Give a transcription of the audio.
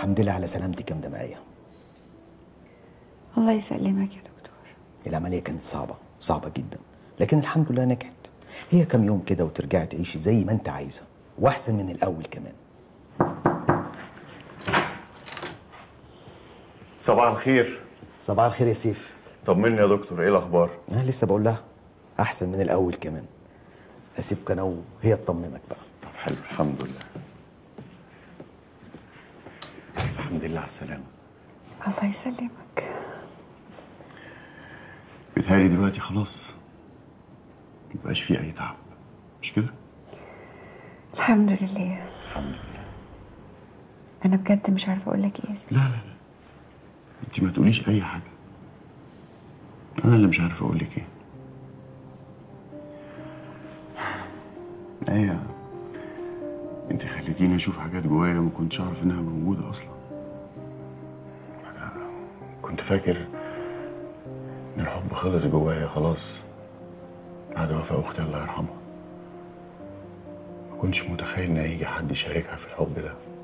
الحمد لله على سلامتك يا مدام آية الله يسلمك يا دكتور العملية كانت صعبة صعبة جدا لكن الحمد لله نجحت هي كام يوم كده وترجعي تعيشي زي ما انت عايزة واحسن من الأول كمان صباح الخير صباح الخير يا سيف طمني يا دكتور ايه الاخبار أنا لسه بقول لها أحسن من الأول كمان أسيبك أنا وهي تطمنك بقى طب حلو الحمد لله الف حمد لله على السلامه الله يسلمك بيتهيألي دلوقتي خلاص مبقاش فيه اي تعب مش كده الحمد لله الحمد لله انا بجد مش عارفه اقول لك ايه يا سيدي. لا لا لا انت ما تقوليش اي حاجه انا اللي مش عارف اقول لك ايه ايه انت خليتيني اشوف حاجات جوايا ما كنتش اعرف انها موجوده اصلا أنا كنت فاكر ان الحب خلص جوايا خلاص بعد وفاة اختي الله يرحمها ما كنتش متخيل ان هيجي حد يشاركها في الحب ده